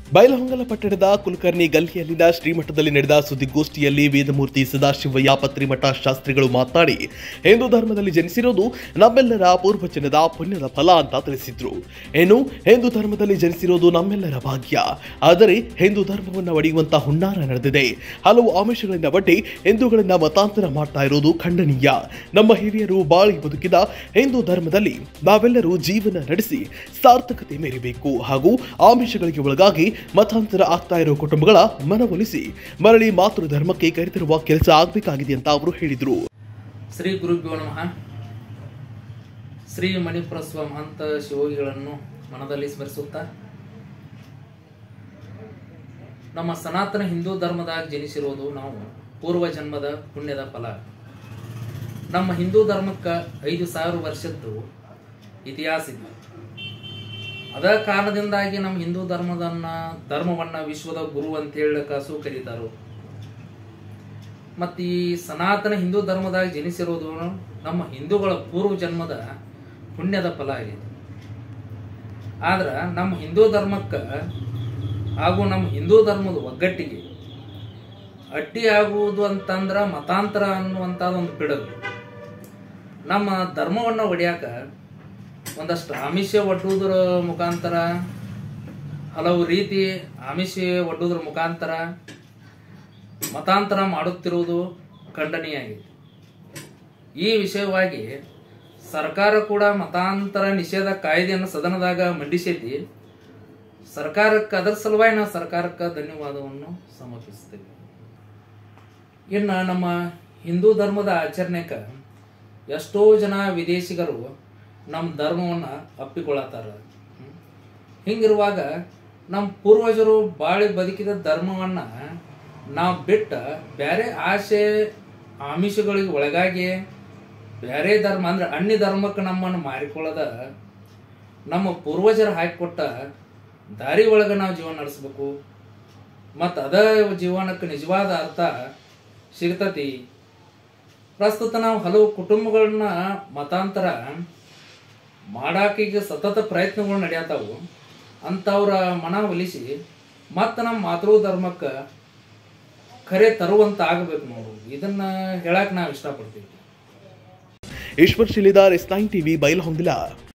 ಬೈಲಹೊಂಗಲ ಪಟ್ಟಣದ ಕುಲಕರ್ಣಿ ಗಲ್ಲಿಯಲ್ಲಿನ ಶ್ರೀಮಠದಲ್ಲಿ ನಡೆದ ಸುದ್ದಿಗೋಷ್ಠಿಯಲ್ಲಿ ವೇದಮೂರ್ತಿ ಸದಾಶಿವಯ್ಯ ಪತ್ರಿಮಠ ಶಾಸ್ತ್ರಿಗಳು ಮಾತನಾಡಿ ಹಿಂದೂ ಧರ್ಮದಲ್ಲಿ ಜನಿಸಿರೋದು ನಮ್ಮೆಲ್ಲರ ಪೂರ್ವಜನದ ಪುಣ್ಯದ ಫಲ ಅಂತ ತಿಳಿಸಿದ್ರು ಏನು ಹಿಂದೂ ಧರ್ಮದಲ್ಲಿ ಜನಿಸಿರೋದು ನಮ್ಮೆಲ್ಲರ ಭಾಗ್ಯ ಆದರೆ ಹಿಂದೂ ಧರ್ಮವನ್ನು ಒಡೆಯುವಂತ ಹುನ್ನಾರ ನಡೆದಿದೆ ಹಲವು ಆಮಿಷಗಳಿಂದ ಒಡ್ಡಿ ಹಿಂದೂಗಳನ್ನ ಮತಾಂತರ ಮಾಡ್ತಾ ಇರೋದು ಖಂಡನೀಯ ನಮ್ಮ ಹಿರಿಯರು ಬಾಳಿ ಬದುಕಿದ ಹಿಂದೂ ಧರ್ಮದಲ್ಲಿ ನಾವೆಲ್ಲರೂ ಜೀವನ ನಡೆಸಿ ಸಾರ್ಥಕತೆ ಮೆರಿಬೇಕು ಹಾಗೂ ಆಮಿಷಗಳಿಗೆ ಒಳಗಾಗಿ ಮತಾಂತರ ಆಗ್ತಾ ಇರೋ ಕುಟುಂಬಗಳ ಮನವೊಲಿಸಿ ಮರಳಿ ಮಾತೃ ಧರ್ಮಕ್ಕೆ ಕರೆತರುವ ಕೆಲಸ ಆಗಬೇಕಾಗಿದೆ ಅಂತ ಅವರು ಹೇಳಿದರು ಶ್ರೀ ಗುರುಭ್ಯೋ ನಮಃ ಶ್ರೀ ಮಣಿಪುರ ಸ್ವಮಹಂತ ಶಿವೋಗಿಗಳನ್ನು ಮನದಲ್ಲಿ ಸ್ಮರಿಸುತ್ತಾ ನಮ್ಮ ಸನಾತನ ಹಿಂದೂ ಧರ್ಮದಾಗ ಜನಿಸಿರೋದು ನಾವು ಪೂರ್ವ ಜನ್ಮದ ಪುಣ್ಯದ ಫಲ ನಮ್ಮ ಹಿಂದೂ ಧರ್ಮಕ್ಕೆ ಐದು ಸಾವಿರ ವರ್ಷದ್ದು ಇತಿಹಾಸ ಇದೆ ಅದ ಕಾರಣದಿಂದಾಗಿ ನಮ್ಮ ಹಿಂದೂ ಧರ್ಮದನ್ನ ಧರ್ಮವನ್ನ ವಿಶ್ವದ ಗುರು ಅಂತ ಹೇಳಕ ಸು ಕರೀತಾರು ಮತ್ತು ಈ ಸನಾತನ ಹಿಂದೂ ಧರ್ಮದಾಗ ಜನಿಸಿರೋದು ನಮ್ಮ ಹಿಂದೂಗಳ ಪೂರ್ವ ಜನ್ಮದ ಪುಣ್ಯದ ಫಲ ಆಗಿದೆ ಆದ್ರೆ ನಮ್ಮ ಹಿಂದೂ ಧರ್ಮಕ್ಕೆ ಹಾಗೂ ನಮ್ಮ ಹಿಂದೂ ಧರ್ಮದ ಒಗ್ಗಟ್ಟಿಗೆ ಅಡ್ಡಿ ಆಗುವುದು ಅಂತಂದ್ರ ಮತಾಂತರ ಅನ್ನುವಂಥದ್ದು ಒಂದು ಪಿಡುಗು ನಮ್ಮ ಧರ್ಮವನ್ನು ಒಡೆಯಾಕ ಒಂದಷ್ಟು ಆಮಿಷ ಒಡ್ಡುವುದರ ಮುಖಾಂತರ ಹಲವು ರೀತಿ ಆಮಿಷ ಒಡ್ಡುವುದರ ಮುಖಾಂತರ ಮತಾಂತರ ಮಾಡುತ್ತಿರುವುದು ಖಂಡನೀಯಾಗಿದೆ ಈ ವಿಷಯವಾಗಿ ಸರ್ಕಾರ ಕೂಡ ಮತಾಂತರ ನಿಷೇಧ ಕಾಯ್ದೆಯನ್ನು ಸದನದಾಗ ಮಂಡಿಸೈತಿ ಸರ್ಕಾರಕ್ಕೆ ಅದರ ಸಲುವಾಗಿ ನಾವು ಸರ್ಕಾರಕ್ಕೆ ಧನ್ಯವಾದವನ್ನು ಸಮರ್ಪಿಸ್ತೇವೆ ಇನ್ನು ನಮ್ಮ ಹಿಂದೂ ಧರ್ಮದ ಆಚರಣೆಗೆ ಎಷ್ಟೋ ಜನ ವಿದೇಶಿಗರು ನಮ್ಮ ಧರ್ಮವನ್ನು ಅಪ್ಪಿಕೊಳ್ಳತ್ತಾರ ಹ್ಮ್. ಹಿಂಗಿರುವಾಗ ನಮ್ಮ ಪೂರ್ವಜರು ಬಾಳಿ ಬದುಕಿದ ಧರ್ಮವನ್ನು ನಾವು ಬಿಟ್ಟ ಬೇರೆ ಆಸೆ ಆಮಿಷಗಳಿಗೆ ಒಳಗಾಗಿ ಬೇರೆ ಧರ್ಮ ಅಂದ್ರೆ ಅನ್ಯ ಧರ್ಮಕ್ಕೆ ನಮ್ಮನ್ನು ಮಾರಿಕೊಳ್ಳದ ನಮ್ಮ ಪೂರ್ವಜರು ಹಾಕಿಕೊಟ್ಟ ದಾರಿ ಒಳಗೆ ನಾವು ಜೀವನ ನಡೆಸ್ಬೇಕು ಮತ್ತು ಅದ ಜೀವನಕ್ಕೆ ನಿಜವಾದ ಅರ್ಥ ಸಿಗ್ತತಿ ಪ್ರಸ್ತುತ ನಾವು ಹಲವು ಕುಟುಂಬಗಳನ್ನ ಮತಾಂತರ ಮಾಡಾಕೀಗ ಸತತ ಪ್ರಯತ್ನಗಳು ನಡೆಯತಾವು ಅಂಥವ್ರ ಮನ ಒಲಿಸಿ ಮತ್ತು ನಮ್ಮ ಮಾತೃ ಧರ್ಮಕ್ಕೆ ಖರೆ ತರುವಂತ ಆಗಬೇಕು ನಾವು ಇದನ್ನ ಹೇಳಕ್ ನಾವು ಇಷ್ಟಪಡ್ತೀವಿ Eshwar Shilidar S nine TV Bailhongal